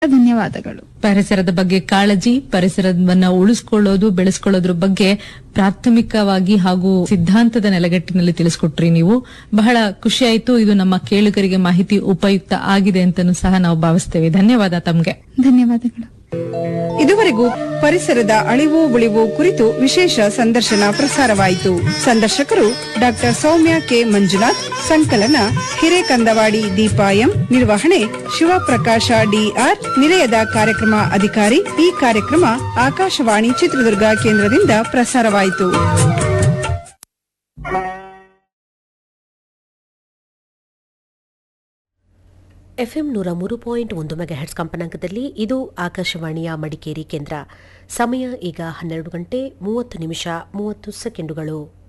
ಧನ್ಯವಾದಗಳು ಪರಿಸರದ ಬಗ್ಗೆ ಕಾಳಜಿ ಪರಿಸರವನ್ನ ಉಳಿಸ್ಕೊಳ್ಳೋದು ಬೆಳೆಸ್ಕೊಳ್ಳೋದ್ರ ಬಗ್ಗೆ ಪ್ರಾಥಮಿಕವಾಗಿ ಹಾಗೂ ಸಿದ್ಧಾಂತದ ನೆಲೆಗಟ್ಟಿನಲ್ಲಿ ತಿಳಿಸ್ಕೊಟ್ರಿ ನೀವು ಬಹಳ ಖುಷಿ ಆಯ್ತು ಇದು ನಮ್ಮ ಕೇಳುಗರಿಗೆ ಮಾಹಿತಿ ಉಪಯುಕ್ತ ಆಗಿದೆ ಅಂತನೂ ಸಹ ನಾವು ಭಾವಿಸ್ತೇವೆ ಧನ್ಯವಾದ ತಮ್ಗೆ ಧನ್ಯವಾದಗಳು ಇದುವರೆಗೂ ಪರಿಸರದ ಅಳಿವು ಉಳಿವು ಕುರಿತು ವಿಶೇಷ ಸಂದರ್ಶನ ಪ್ರಸಾರವಾಯಿತು ಸಂದರ್ಶಕರು ಡಾಕ್ಟರ್ ಸೌಮ್ಯ ಕೆ ಮಂಜುನಾಥ್ ಸಂಕಲನ ಹಿರೇಕಂದವಾಡಿ ದೀಪಾಯಂ ನಿರ್ವಹಣೆ ಶಿವಪ್ರಕಾಶ ಡಿಆರ್ ನಿಲಯದ ಕಾರ್ಯಕ್ರಮ ಅಧಿಕಾರಿ ಈ ಕಾರ್ಯಕ್ರಮ ಆಕಾಶವಾಣಿ ಚಿತ್ರದುರ್ಗ ಕೇಂದ್ರದಿಂದ ಪ್ರಸಾರವಾಯಿತು ಎಫ್ಎಂ ನೂರ ಮೂರು ಪಾಯಿಂಟ್ ಒಂದು ಮೆಗಾಹೆಟ್ಸ್ ಕಂಪನಾಂಕದಲ್ಲಿ ಇದು ಆಕಾಶವಾಣಿಯ ಮಡಿಕೇರಿ ಕೇಂದ್ರ ಸಮಯ ಈಗ ಹನ್ನೆರಡು ಗಂಟೆ ಮೂವತ್ತು ನಿಮಿಷ ಮೂವತ್ತು ಸೆಕೆಂಡುಗಳು